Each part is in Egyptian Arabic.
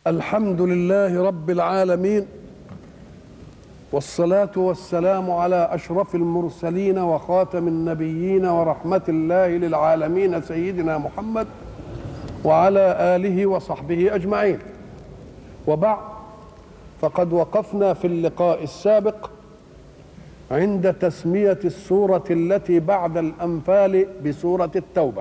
الحمد لله رب العالمين والصلاة والسلام على أشرف المرسلين وخاتم النبيين ورحمة الله للعالمين سيدنا محمد وعلى آله وصحبه أجمعين وبعد فقد وقفنا في اللقاء السابق عند تسمية السورة التي بعد الأنفال بسورة التوبة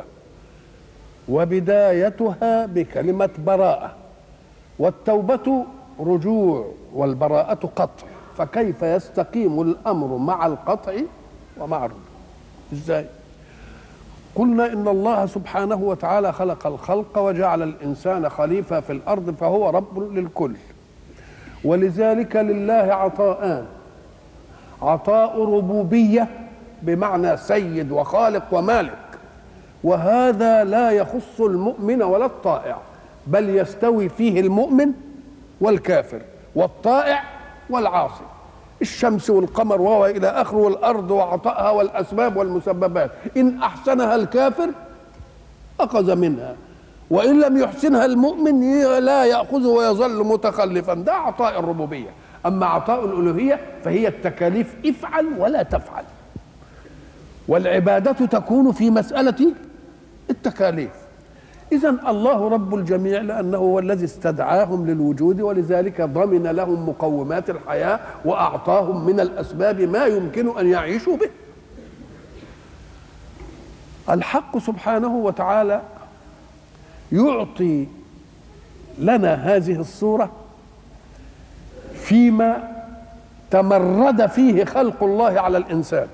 وبدايتها بكلمة براءة والتوبة رجوع والبراءة قطع فكيف يستقيم الأمر مع القطع ومع الرجوع إزاي قلنا إن الله سبحانه وتعالى خلق الخلق وجعل الإنسان خليفة في الأرض فهو رب للكل ولذلك لله عطاءان عطاء ربوبية بمعنى سيد وخالق ومالك وهذا لا يخص المؤمن ولا الطائع بل يستوي فيه المؤمن والكافر والطائع والعاصي الشمس والقمر وهو الى اخره والارض وعطائها والاسباب والمسببات ان احسنها الكافر اخذ منها وان لم يحسنها المؤمن لا ياخذ ويظل متخلفا ده عطاء الربوبيه اما عطاء الالوهيه فهي التكاليف افعل ولا تفعل والعباده تكون في مساله التكاليف إذا الله رب الجميع لأنه هو الذي استدعاهم للوجود ولذلك ضمن لهم مقومات الحياة وأعطاهم من الأسباب ما يمكن أن يعيشوا به الحق سبحانه وتعالى يعطي لنا هذه الصورة فيما تمرد فيه خلق الله على الإنسان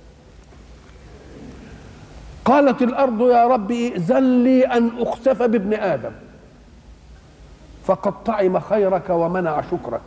قالت الارض يا رب ائذن لي ان اخسف بابن ادم فقد طعم خيرك ومنع شكرك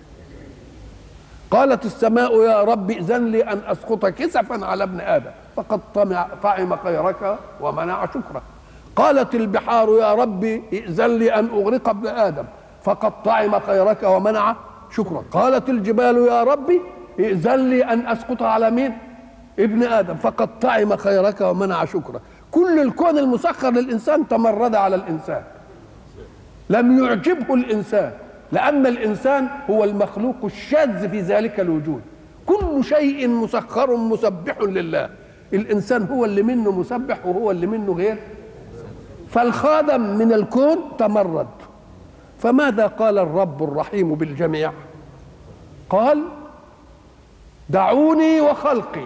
قالت السماء يا رب ائذن لي ان اسقط كسفا على ابن ادم فقد طعم خيرك ومنع شكرك قالت البحار يا رب ائذن لي ان اغرق ابن ادم فقد طعم خيرك ومنع شكرك قالت الجبال يا رب ائذن لي ان اسقط على مين ابن ادم فقد طعم خيرك ومنع شكرك كل الكون المسخر للانسان تمرد على الانسان لم يعجبه الانسان لان الانسان هو المخلوق الشاذ في ذلك الوجود كل شيء مسخر مسبح لله الانسان هو اللي منه مسبح وهو اللي منه غير فالخادم من الكون تمرد فماذا قال الرب الرحيم بالجميع قال دعوني وخلقي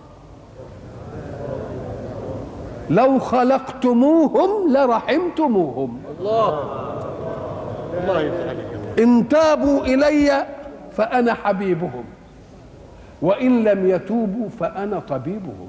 لو خلقتموهم لرحمتموهم الله الله يفتح إن تابوا إلي فأنا حبيبهم وإن لم يتوبوا فأنا طبيبهم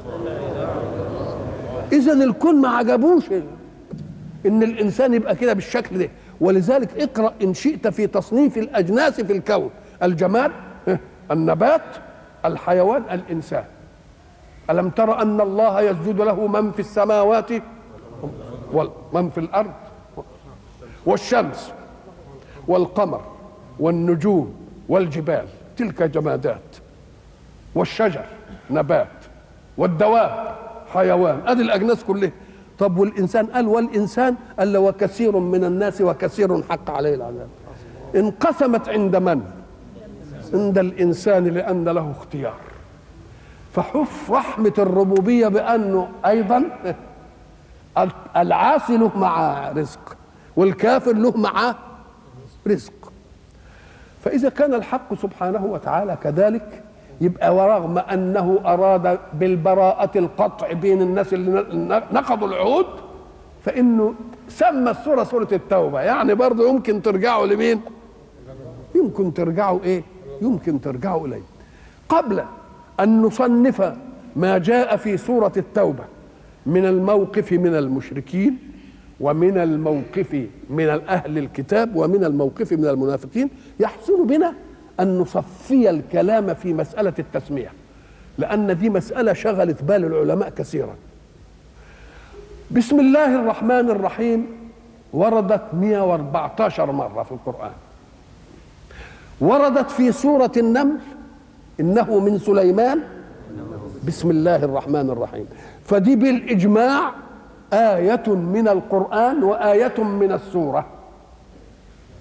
إذا الكون ما عجبوش إن الإنسان يبقى كده بالشكل ده ولذلك اقرأ إن شئت في تصنيف الأجناس في الكون الجماد النبات الحيوان الإنسان ألم تر أن الله يسجد له من في السماوات ومن في الأرض والشمس والقمر والنجوم والجبال تلك جمادات والشجر نبات والدواب حيوان ادي الاجناس كلها طب والانسان قال والانسان قال وكثير من الناس وكثير حق عليه العذاب انقسمت عند من عند الانسان لان له اختيار فحف رحمة الربوبية بأنه أيضا العاصي له معاه رزق والكافر له معاه رزق فإذا كان الحق سبحانه وتعالى كذلك يبقى ورغم أنه أراد بالبراءة القطع بين الناس اللي نقضوا العهود فإنه سمى السورة سورة التوبة يعني برضه يمكن ترجعوا لمين يمكن ترجعوا إيه يمكن ترجعوا إليه قبل أن نصنف ما جاء في سورة التوبة من الموقف من المشركين ومن الموقف من أهل الكتاب ومن الموقف من المنافقين يحسن بنا أن نصفي الكلام في مسألة التسمية لأن دي مسألة شغلت بال العلماء كثيرا بسم الله الرحمن الرحيم وردت 114 مرة في القرآن وردت في سورة النمل انه من سليمان بسم الله الرحمن الرحيم فدي بالاجماع آية من القرآن وآية من السورة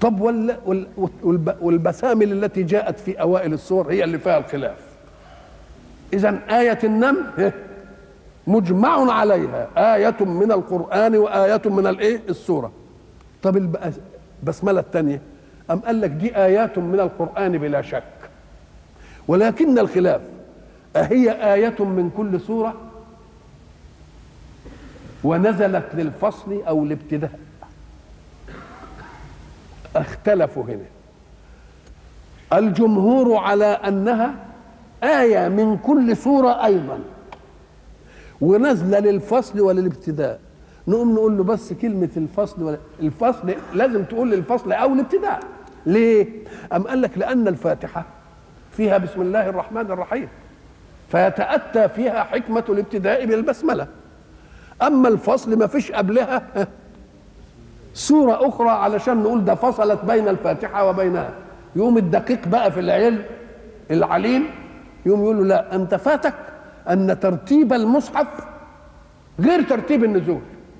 طب وال وال والب- والبسامل التي جاءت في اوائل السور هي اللي فيها الخلاف اذا ايه النمل إيه؟ مجمع عليها آية من القرآن وآية من الإيه؟ السورة. طب الب- البسملة الثانية أم قال لك دي آيات من القرآن بلا شك. ولكن الخلاف أهي آية من كل سورة ونزلت للفصل أو الابتداء اختلفوا هنا الجمهور على أنها آية من كل سورة أيضا ونازلة للفصل وللابتداء نقوم نقول له بس كلمة الفصل ولا الفصل لازم تقول للفصل أو الابتداء ليه؟ أم قال لك لأن الفاتحة فيها بسم الله الرحمن الرحيم فيتأتى فيها حكمة الابتداء بالبسملة أما الفصل ما فيش قبلها سورة أخرى علشان نقول ده فصلت بين الفاتحة وبينها يوم الدقيق بقى في العلم العليم يوم يقول له لا أنت فاتك أن ترتيب المصحف غير ترتيب النزول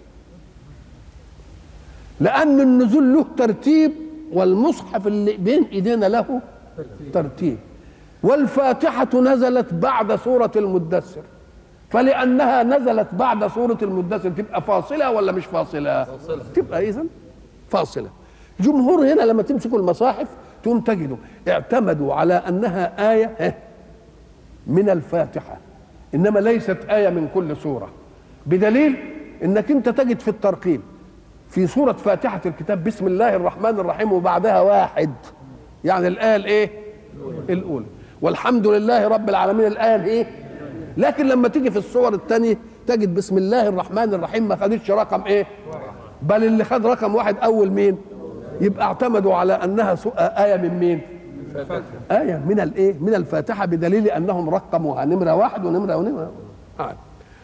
لأن النزول له ترتيب والمصحف اللي بين إيدينا له ترتيب والفاتحة نزلت بعد سورة المدثر فلأنها نزلت بعد سورة المدثر تبقى فاصلة ولا مش فاصلة؟ فاصلة تبقى إذا فاصلة جمهور هنا لما تمسكوا المصاحف تقوم تجدوا اعتمدوا على أنها آية ها، من الفاتحة إنما ليست آية من كل سورة بدليل إنك أنت تجد في الترقيم في سورة فاتحة الكتاب بسم الله الرحمن الرحيم وبعدها واحد يعني الآية الإيه؟ الأولى والحمد لله رب العالمين الآية الإيه؟ لكن لما تيجي في الصور الثانية تجد بسم الله الرحمن الرحيم ما خدتش رقم إيه؟ بل اللي خد رقم واحد أول مين؟ يبقى اعتمدوا على أنها سو- آية من مين؟ آية من الإيه؟ من الفاتحة بدليل أنهم رقموها نمرة واحد ونمرة ونمرة آه.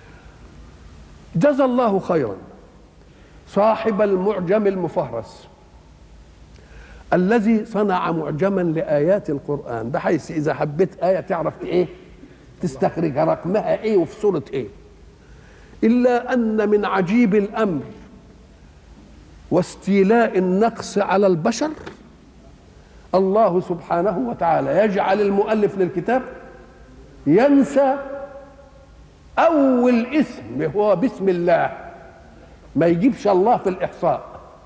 جزى الله خيرا صاحب المعجم المفهرس الذي صنع معجما لآيات القرآن بحيث إذا حبيت آية تعرف إيه تستخرجها رقمها إيه وفي سورة إيه إلا أن من عجيب الأمر واستيلاء النقص على البشر الله سبحانه وتعالى يجعل المؤلف للكتاب ينسى أول اسم هو بسم الله ما يجيبش الله في الإحصاء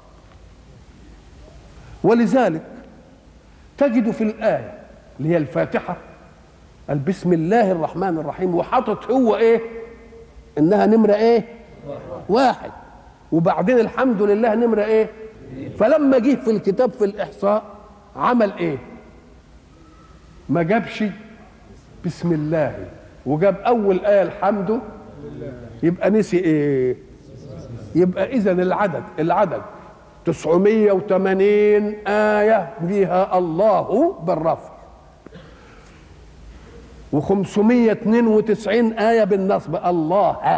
ولذلك تجد في الآية اللي هي الفاتحة قال بسم الله الرحمن الرحيم وحاطط هو إيه إنها نمرة إيه واحد وبعدين الحمد لله نمرة إيه فلما جه في الكتاب في الإحصاء عمل إيه ما جابش بسم الله وجاب أول آية الحمد يبقى نسي إيه يبقى إذا العدد العدد 980 آية فيها الله بالرفع و592 آية بالنصب الله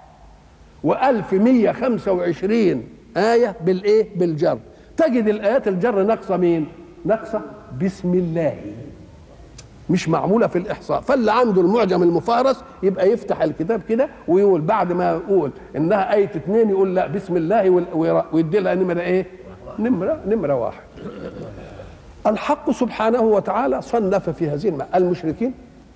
و1125 آية بالإيه؟ بالجر تجد الآيات الجر ناقصة مين؟ ناقصة بسم الله مش معمولة في الإحصاء فاللي عنده المعجم المفارس يبقى يفتح الكتاب كده ويقول بعد ما يقول إنها آية اتنين يقول لا بسم الله ويل- ويدي لها نمرة إيه؟ نمرة نمرة واحد الحق سبحانه وتعالى صنف في هذه الم- المشركين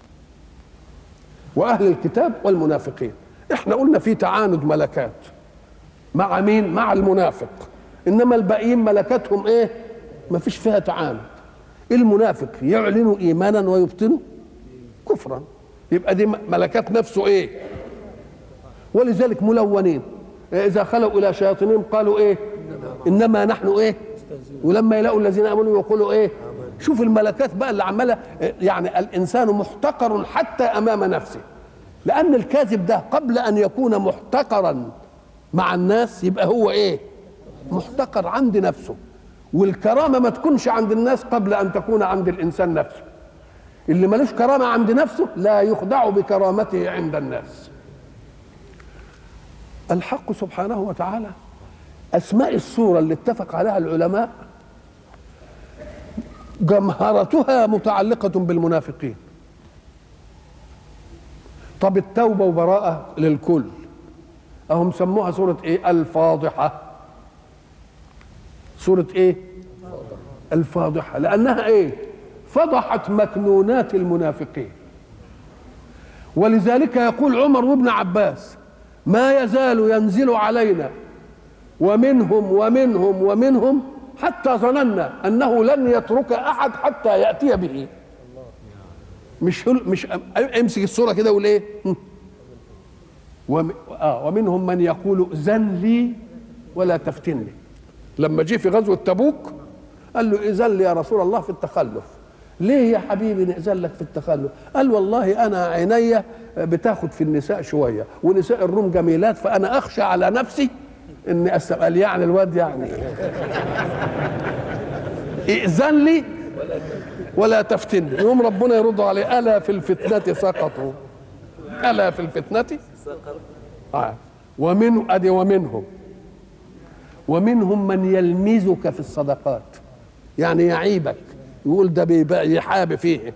واهل الكتاب والمنافقين احنا قلنا في تعاند ملكات مع مين مع المنافق انما الباقيين ملكاتهم ايه ما فيش فيها تعاند المنافق يعلن ايمانا ويبطن كفرا يبقى دي ملكات نفسه ايه ولذلك ملونين اذا خلوا الى شياطينهم قالوا ايه انما نحن ايه ولما يلاقوا الذين امنوا يقولوا ايه شوف الملكات بقى اللي عماله يعني الانسان محتقر حتى امام نفسه لان الكاذب ده قبل ان يكون محتقرا مع الناس يبقى هو ايه محتقر عند نفسه والكرامه ما تكونش عند الناس قبل ان تكون عند الانسان نفسه اللي ملوش كرامه عند نفسه لا يخدع بكرامته عند الناس الحق سبحانه وتعالى اسماء السوره اللي اتفق عليها العلماء جمهرتها متعلقه بالمنافقين طب التوبه وبراءه للكل اهم سموها سوره ايه الفاضحه سوره ايه الفاضحه لانها ايه فضحت مكنونات المنافقين ولذلك يقول عمر وابن عباس ما يزال ينزل علينا ومنهم ومنهم ومنهم حتى ظننا انه لن يترك احد حتى ياتي به مش مش امسك الصوره كده وقول ايه وم... آه ومنهم من يقول زن لي ولا تفتني لما جه في غزوه تبوك قال له اذن لي يا رسول الله في التخلف ليه يا حبيبي نأذن لك في التخلف قال والله انا عيني بتاخد في النساء شويه ونساء الروم جميلات فانا اخشى على نفسي اني أسأل قال يعني الواد يعني ائذن لي ولا تفتني يوم ربنا يرد عليه الا في الفتنه سقطوا الا في الفتنه آه. ومن ادي ومنهم ومنهم من يلمزك في الصدقات يعني يعيبك يقول ده بيبقى يحاب فيه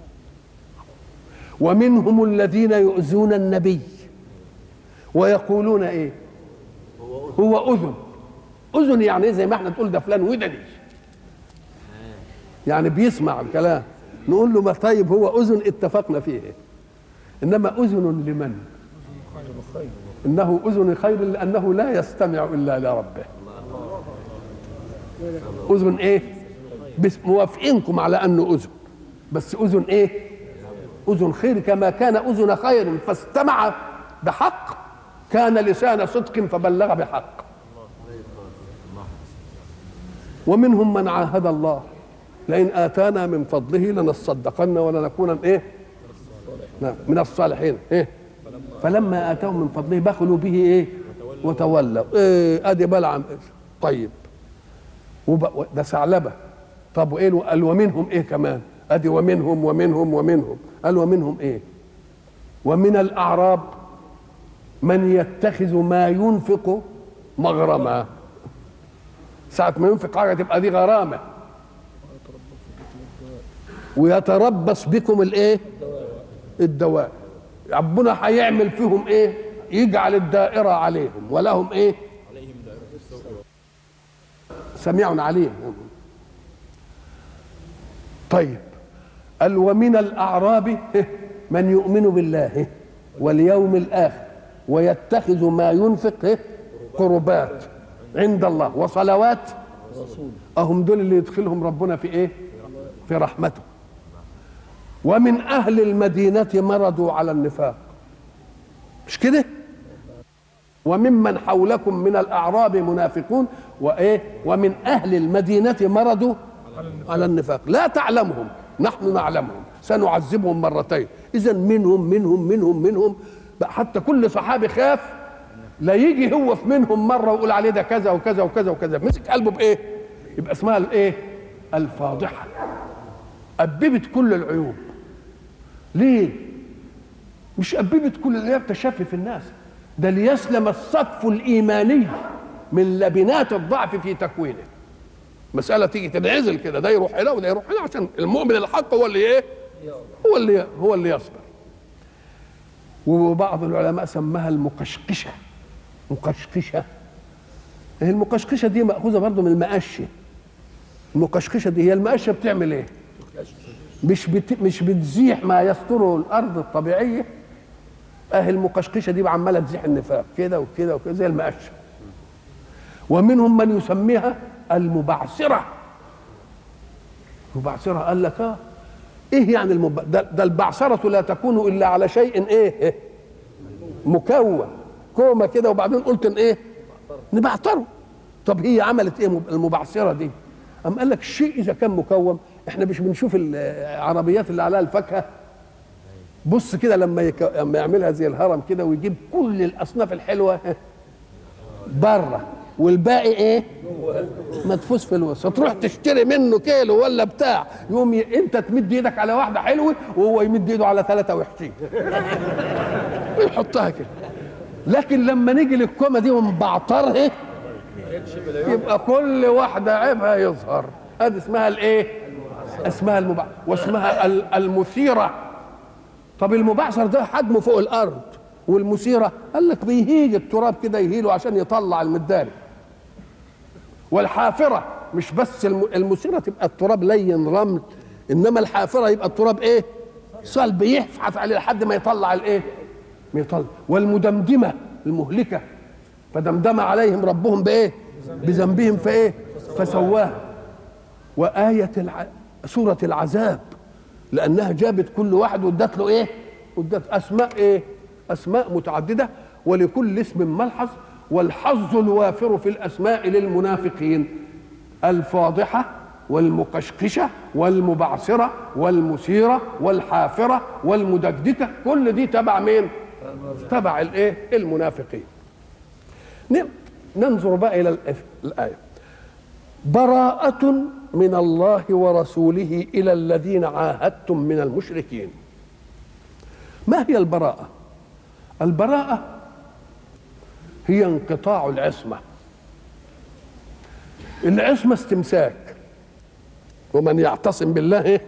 ومنهم الذين يؤذون النبي ويقولون ايه هو اذن اذن يعني ايه زي ما احنا تقول ده فلان ودني يعني بيسمع الكلام نقول له ما طيب هو اذن اتفقنا فيه انما اذن لمن انه اذن خير لانه لا يستمع الا لربه اذن ايه بس موافقينكم على انه اذن بس اذن ايه اذن خير كما كان اذن خير فاستمع بحق كان لسان صدق فبلغ بحق ومنهم من عاهد الله لئن اتانا من فضله لنصدقن ولنكون ايه نعم من الصالحين ايه فلما اتاهم من فضله بخلوا به ايه وتولوا ايه ادي بلعم طيب وب... ده ثعلبه طب وايه قال ومنهم ايه كمان ادي ومنهم ومنهم ومنهم قال ومنهم ايه ومن الاعراب من يتخذ ما ينفق مغرما ساعة ما ينفق حاجة تبقى دي غرامة ويتربص بكم الايه الدواء ربنا هيعمل فيهم ايه يجعل الدائرة عليهم ولهم ايه سميع عليم طيب قال ومن الأعراب من يؤمن بالله واليوم الآخر ويتخذ ما ينفق قربات عند الله وصلوات أهم دول اللي يدخلهم ربنا في إيه في رحمته ومن أهل المدينة مرضوا على النفاق مش كده وممن حولكم من الأعراب منافقون وإيه ومن أهل المدينة مرضوا على النفاق لا تعلمهم نحن نعلمهم سنعذبهم مرتين إذا منهم منهم منهم منهم بقى حتى كل صحابي خاف لا يجي هو في منهم مره ويقول عليه ده كذا وكذا وكذا وكذا مسك قلبه بايه يبقى اسمها الايه الفاضحه أببت كل العيوب ليه مش أببت كل العيوب تشفي في الناس ده ليسلم الصف الإيماني من لبنات الضعف في تكوينه مسألة تيجي تنعزل كده ده يروح هنا وده يروح هنا عشان المؤمن الحق هو اللي ايه هو اللي هو اللي يصبر وبعض العلماء سماها المقشقشة مقشقشة هي المقشقشة دي مأخوذة برضه من المقشة المقشقشة دي هي المقشة بتعمل ايه مش بت... مش بتزيح ما يستره الأرض الطبيعية أهي المقشقشة دي عمالة تزيح النفاق كده وكده وكده زي المقشة ومنهم من يسميها المبعثرة المبعثرة قال لك اه ايه يعني المب... ده, ده البعثرة لا تكون الا على شيء ايه مكون كومة كده وبعدين قلت ان ايه نبعتره طب هي عملت ايه المبعثرة دي أم قال لك الشيء إذا كان مكون احنا مش بنشوف العربيات اللي عليها الفاكهة بص كده لما يك... لما يعملها زي الهرم كده ويجيب كل الأصناف الحلوة بره والباقي ايه مدفوس في الوسط تروح تشتري منه كيلو ولا بتاع يقوم ي... انت تمد ايدك على واحده حلوه وهو يمد ايده على ثلاثه وحشين ويحطها كده لكن لما نيجي للكومه دي ونبعترها يبقى كل واحده عيبها يظهر هذه اسمها الايه اسمها المبع واسمها المثيره طب المبعثر ده حجمه فوق الارض والمثيره قال لك بيهيج التراب كده يهيله عشان يطلع المداري والحافره مش بس الم- المثيره تبقى التراب لين رمل انما الحافره يبقى التراب ايه صلب يحفحف عليه لحد ما يطلع الايه ما يطلع والمدمدمه المهلكه فدمدم عليهم ربهم بايه بذنبهم فايه فسواها وآية الع... سورة العذاب لأنها جابت كل واحد وادت له إيه؟ وادت أسماء إيه؟ أسماء متعددة ولكل اسم ملحظ والحظ الوافر في الأسماء للمنافقين الفاضحة والمقشقشة والمبعثرة والمثيرة والحافرة والمدكدكة كل دي تبع مين؟ تبع الإيه؟ المنافقين ن- ننظر بقى إلى الآية- الآية براءة من الله ورسوله إلى الذين عاهدتم من المشركين ما هي البراءة؟ البراءة هي انقطاع العصمة العصمة استمساك ومن يعتصم بالله إيه؟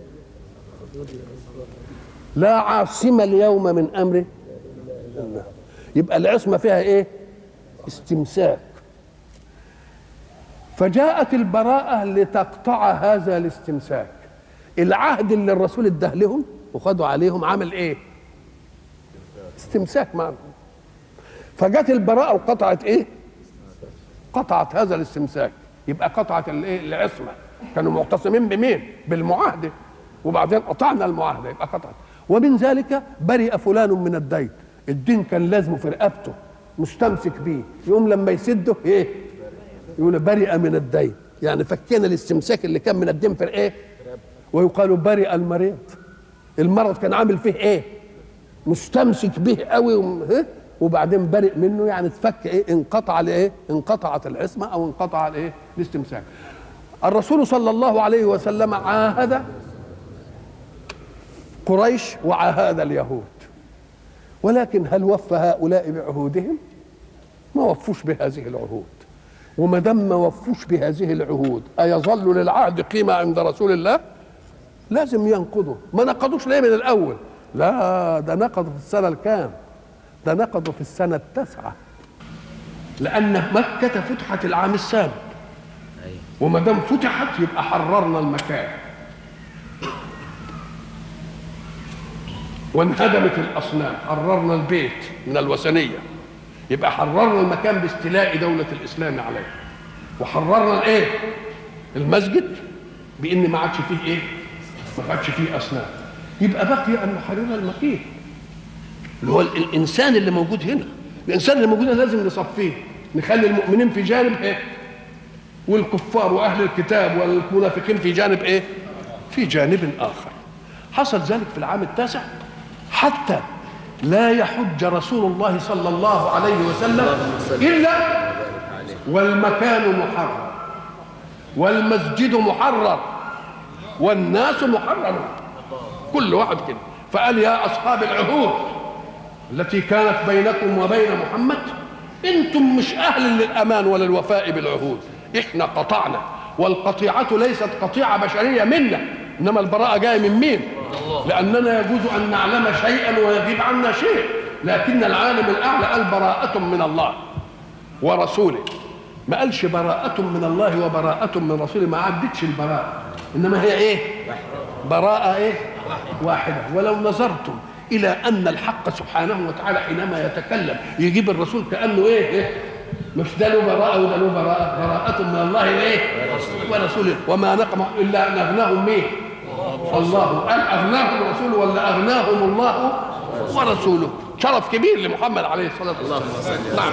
لا عاصم اليوم من أمره الله. يبقى العصمة فيها إيه؟ استمساك فجاءت البراءة لتقطع هذا الاستمساك العهد اللي الرسول اداه لهم وخدوا عليهم عمل ايه استمساك معهم فجت البراءة وقطعت ايه قطعت هذا الاستمساك يبقى قطعت الايه العصمة كانوا معتصمين بمين بالمعاهدة وبعدين قطعنا المعاهدة يبقى قطعت ومن ذلك برئ فلان من الدين الدين كان لازمه في رقبته مستمسك بيه يقوم لما يسده ايه يقول برئ من الدين يعني فكينا الاستمساك اللي كان من الدين في ايه ويقال برئ المريض المرض كان عامل فيه ايه مستمسك به قوي وم- ها؟ وبعدين برئ منه يعني تفك ايه انقطع الايه انقطعت العصمه او انقطع الايه الاستمساك الرسول صلى الله عليه وسلم عاهد قريش وعاهد اليهود ولكن هل وفى هؤلاء بعهودهم ما وفوش بهذه العهود وما دام ما وفوش بهذه العهود أيظل للعهد قيمة عند رسول الله لازم ينقضوا ما نقضوش ليه من الأول لا ده نقضوا في السنة الكام ده نقضوا في السنة التاسعة لأن مكة فتحت العام السابع وما دام فتحت يبقى حررنا المكان وانهدمت الأصنام حررنا البيت من الوثنية يبقى حررنا المكان باستيلاء دولة الإسلام عليه وحررنا الإيه؟ المسجد بإن ما عادش فيه إيه؟ ما عادش فيه أصنام يبقى بقي أن نحرر المكين اللي هو ال- الإنسان اللي موجود هنا الإنسان اللي موجود هنا لازم نصفيه نخلي المؤمنين في جانب إيه؟ والكفار وأهل الكتاب والمنافقين في جانب إيه؟ في جانب آخر حصل ذلك في العام التاسع حتى لا يحج رسول الله صلى الله عليه وسلم إلا والمكان محرر والمسجد محرر والناس محررون كل واحد كده فقال يا أصحاب العهود التي كانت بينكم وبين محمد انتم مش اهل للامان ولا الوفاء بالعهود احنا قطعنا والقطيعه ليست قطيعه بشريه منا انما البراءه جايه من مين لاننا يجوز ان نعلم شيئا ويغيب عنا شيء لكن العالم الاعلى قال براءه من الله ورسوله ما قالش براءة من الله وبراءة من رسوله ما عدتش البراءة إنما هي إيه براءة إيه واحدة ولو نظرتم إلى أن الحق سبحانه وتعالى حينما يتكلم يجيب الرسول كأنه إيه, إيه مش ده له براءة وده له براءة براءة من الله وإيه ورسوله وما نقم إلا أن أغناهم مين الله قال أغناهم الرسول ولا أغناهم الله ورسوله شرف كبير لمحمد عليه الصلاة والسلام نعم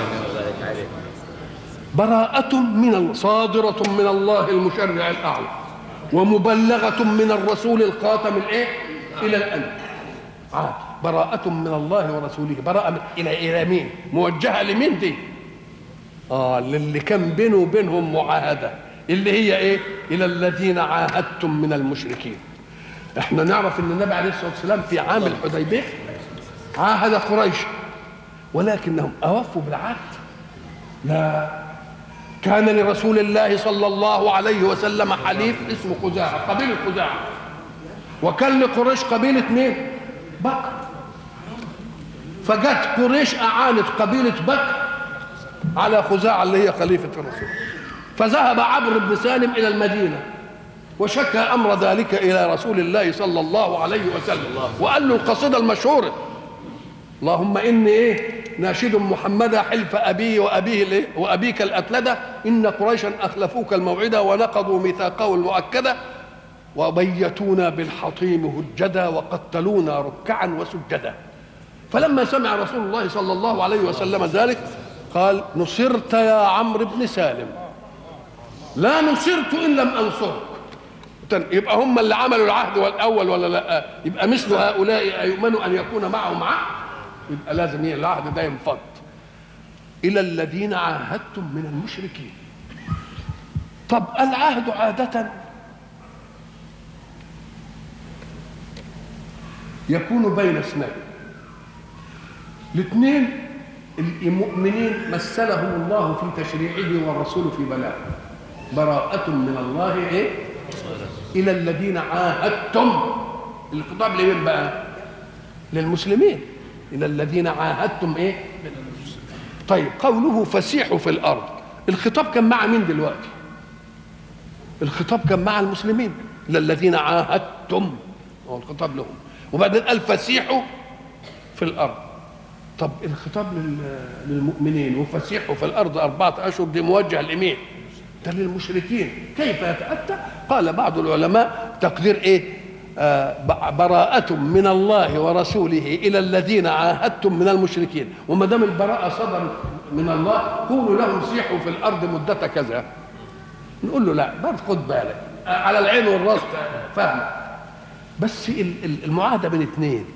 براءة من ال- صادرة من الله المشرع الأعلى ومبلغة من الرسول الخاتم الإيه؟ إلى الأمن آه. براءة من الله ورسوله براءة من إلى إلى مين؟ موجهة لمين دي؟ آه للي كان بينه وبينهم معاهدة اللي هي إيه؟ إلى الذين عاهدتم من المشركين احنا نعرف ان النبي عليه الصلاه والسلام في عام الحديبيه عاهد قريش ولكنهم اوفوا بالعهد لا كان لرسول الله صلى الله عليه وسلم حليف اسمه خزاعة قبيلة خزاعة وكان لقريش قبيلة مين؟ بكر فجت قريش أعانت قبيلة بكر على خزاعة اللي هي خليفة الرسول فذهب عمرو بن سالم الى المدينه وشكى امر ذلك الى رسول الله صلى الله عليه وسلم وقال له القصيده المشهوره اللهم اني ايه ناشد محمدا حلف ابي وابيه الإيه؟ وابيك الاتلده ان قريشا اخلفوك الموعده ونقضوا ميثاقه المؤكده وبيتونا بالحطيم هجدا وقتلونا ركعا وسجدا فلما سمع رسول الله صلى الله عليه وسلم ذلك قال نصرت يا عمرو بن سالم لا نصرت ان لم انصرك يبقى هم اللي عملوا العهد والاول ولا لا يبقى مثل هؤلاء ايؤمنوا ان يكون معهم عهد يبقى لازم ايه العهد ده ينفض الى الذين عاهدتم من المشركين طب العهد عاده يكون بين اثنين الاثنين المؤمنين مثلهم الله في تشريعه والرسول في بلاغه براءة من الله ايه الى الذين عاهدتم الخطاب لمين بقى للمسلمين الى الذين عاهدتم ايه طيب قوله فسيحوا في الارض الخطاب كان مع مين دلوقتي الخطاب كان مع المسلمين الى الذين عاهدتم هو الخطاب لهم وبعدين قال فسيحوا في الارض طب الخطاب للمؤمنين وفسيحوا في الارض اربعه اشهر دي موجه لمين ده للمشركين كيف يتاتى قال بعض العلماء تقدير ايه آه براءة من الله ورسوله إلى الذين عاهدتم من المشركين وما دام البراءة صدر من الله قولوا لهم سيحوا في الأرض مدة كذا نقول له لا برضه خد بالك على العين والراس فاهم بس المعاهدة بين اثنين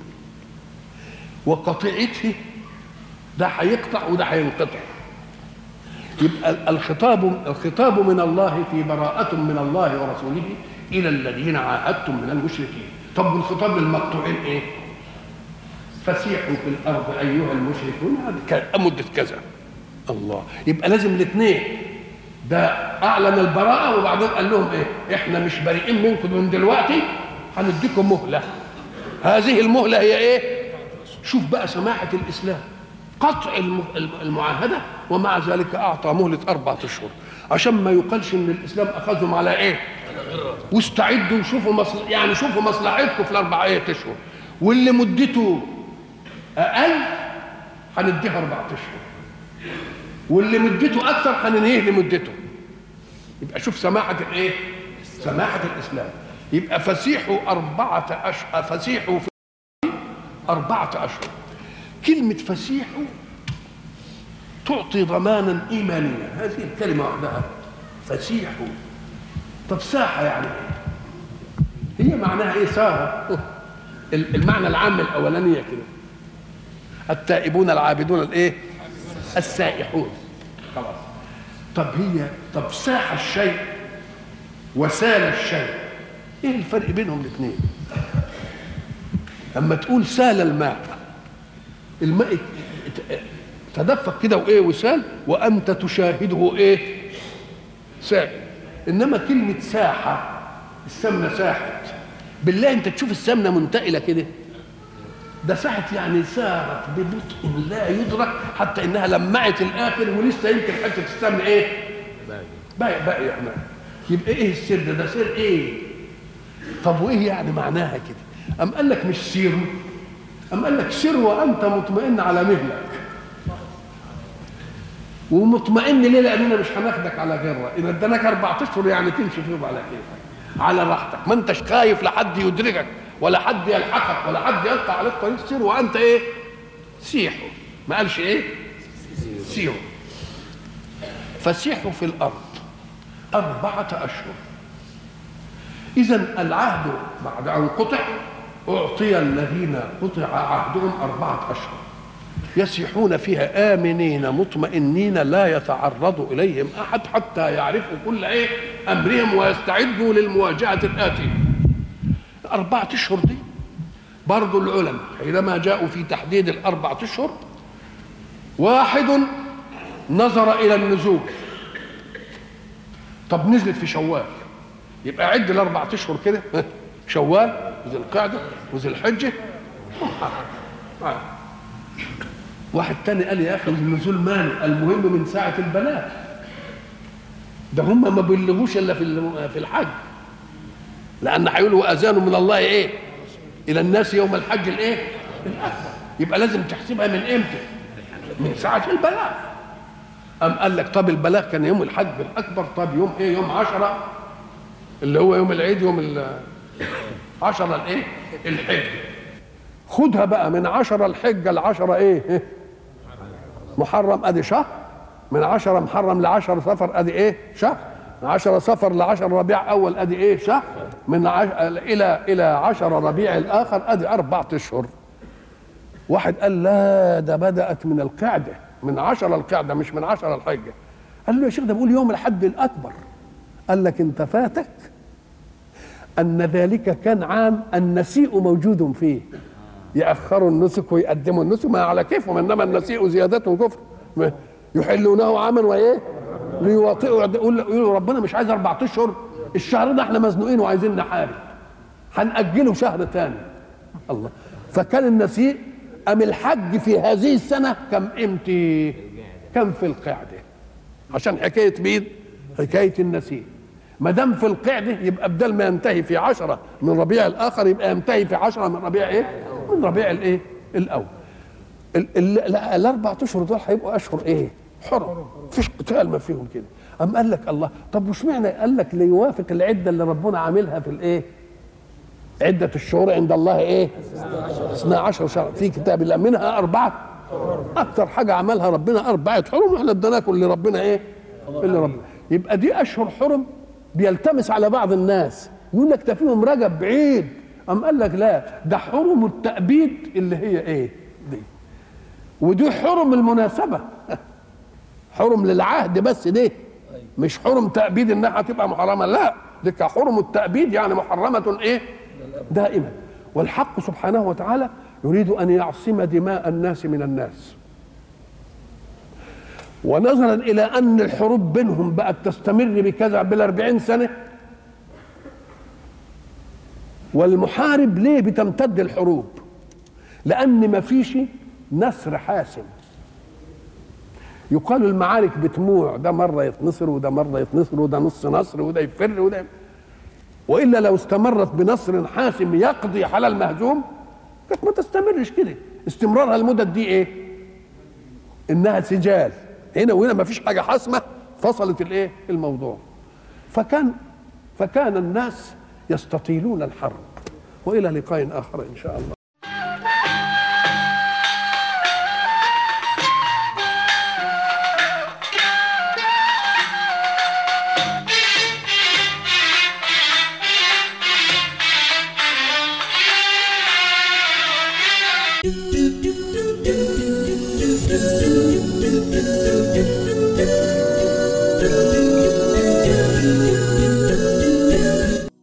وقطيعته ده هيقطع وده هينقطع يبقى الخطاب الخطاب من الله في براءة من الله ورسوله إلى الذين عاهدتم من المشركين طب والخطاب للمقطوعين إيه؟ فسيحوا في الأرض أيها المشركون مدة كذا الله يبقى لازم الاثنين ده أعلن البراءة وبعدين قال لهم إيه؟ إحنا مش بريئين منكم من دلوقتي هنديكم مهلة هذه المهلة هي إيه؟ شوف بقى سماحة الإسلام قطع المعاهدة ومع ذلك أعطى مهلة أربعة أشهر عشان ما يقالش إن الإسلام أخذهم على إيه؟ واستعدوا وشوفوا مصل... يعني شوفوا مصلحتكم في الأربعة أشهر واللي مدته أقل هنديها أربعة أشهر واللي مدته أكثر هننهيه لمدته يبقى شوف سماحة الإيه؟ سماحة الإسلام يبقى فسيحوا أربعة أشهر فسيحوا في أربعة أشهر كلمة فسيحوا تعطي ضمانا إيمانيا هذه الكلمة وحدها فسيحوا طب ساحة يعني هي معناها إيه ساحة المعنى العام الأولانية كده التائبون العابدون الإيه السائحون خلاص طب هي طب ساح الشيء وسال الشيء ايه الفرق بينهم الاثنين اما تقول سال الماء الماء تدفق كده وايه وسال وانت تشاهده ايه سائل انما كلمه ساحه السمنه ساحت بالله انت تشوف السمنه منتقله كده ده ساحت يعني سارت ببطء لا يدرك حتى انها لمعت الاخر ولسه يمكن حته السمنه ايه باقي باقي يعني يبقى ايه السر ده ده سر ايه طب وايه يعني معناها كده ام قال لك مش سيروا أم قال لك سر وأنت مطمئن على مهلك ومطمئن ليه لأننا مش هناخدك على غره إن اداناك أربع أشهر يعني تمشي فيهم على كيفك على راحتك ما أنتش خايف لحد يدركك ولا حد يلحقك ولا حد يقطع عليك طريق سير وأنت إيه سيحوا ما قالش إيه سيروا فسيحوا في الأرض أربعة أشهر إذا العهد بعد أن قطع أعطي الذين قطع عهدهم أربعة أشهر يسيحون فيها آمنين مطمئنين لا يتعرض إليهم أحد حتى يعرفوا كل إيه أمرهم ويستعدوا للمواجهة الآتية أربعة أشهر دي برضو العلماء حينما جاءوا في تحديد الأربعة أشهر واحد نظر إلى النزول طب نزلت في شوال يبقى عد الأربعة أشهر كده شوال وذي القعدة وذي الحجة آه. واحد تاني قال يا أخي النزول مال المهم من ساعة البلاغ ده هم ما بيلغوش الا في ال- في الحج لان هيقولوا اذان من الله ايه الى الناس يوم الحج الايه الاكبر يبقى لازم تحسبها من امتى من ساعه البلاغ أم قال لك طب البلاغ كان يوم الحج الأكبر طب يوم إيه يوم عشرة اللي هو يوم العيد يوم ال- عشرة الإيه الحج خدها بقى من عشرة الحجة لعشرة إيه إيه؟ محرم أدي شهر من عشرة محرم لعشرة صفر أدي إيه شهر من عشرة صفر لعشر ربيع أول أدي إيه شهر من عش... إلى إلى عشرة ربيع الآخر أدي أربعة أشهر واحد قال لا ده بدأت من القعدة من عشرة القعدة مش من عشرة الحجة قال له يا شيخ ده بيقول يوم الحج الأكبر قال لك أنت فاتك أن ذلك كان عام النسيء موجود فيه يأخروا النسك ويقدموا النسك ما على كيفهم إنما النسيء زيادة كفر ما- يحلونه عاما وإيه ليواطئوا يقول يقولوا ربنا مش عايز أربعة أشهر الشهر ده احنا مزنوقين وعايزين نحارب هنأجله شهر تاني الله فكان النسيء أم الحج في هذه السنة كم امتى كم في القعدة عشان حكاية مين حكاية النسيء ما دام في القعدة يبقى بدل ما ينتهي في عشرة من ربيع الآخر يبقى ينتهي في عشرة من ربيع إيه من ربيع الإيه الأول ال- ال- لا، الأربع أشهر دول هيبقوا أشهر إيه حرم مفيش قتال ما فيهم كده أم قال لك الله طب وش معنى قال لك ليوافق العدة اللي ربنا عاملها في الإيه عدة الشهور عند الله ايه؟ 12 شهر في كتاب الله منها أربعة أكثر حاجة عملها ربنا أربعة حرم واحنا اديناكم اللي ربنا ايه؟ اللي ربنا يبقى دي أشهر حرم بيلتمس على بعض الناس يقول لك ده فيهم رجب بعيد أم قال لك لا ده حرم التأبيد اللي هي ايه؟ دي ودي حرم المناسبة حرم للعهد بس دي مش حرم تأبيد انها هتبقى محرمة لا دي حرم التأبيد يعني محرمة ايه دائما والحق سبحانه وتعالى يريد ان يعصم دماء الناس من الناس ونظرا الى ان الحروب بينهم بقت تستمر بكذا بالأربعين سنة والمحارب ليه بتمتد الحروب لأن ما فيش نصر حاسم يقال المعارك بتموع ده مرة يتنصر وده مرة يتنصر وده نص نصر وده يفر وده والا لو استمرت بنصر حاسم يقضي على المهزوم كانت ما تستمرش كده استمرارها المدد دي ايه انها سجال هنا وهنا ما فيش حاجه حاسمه فصلت الايه الموضوع فكان فكان الناس يستطيلون الحرب والى لقاء اخر ان شاء الله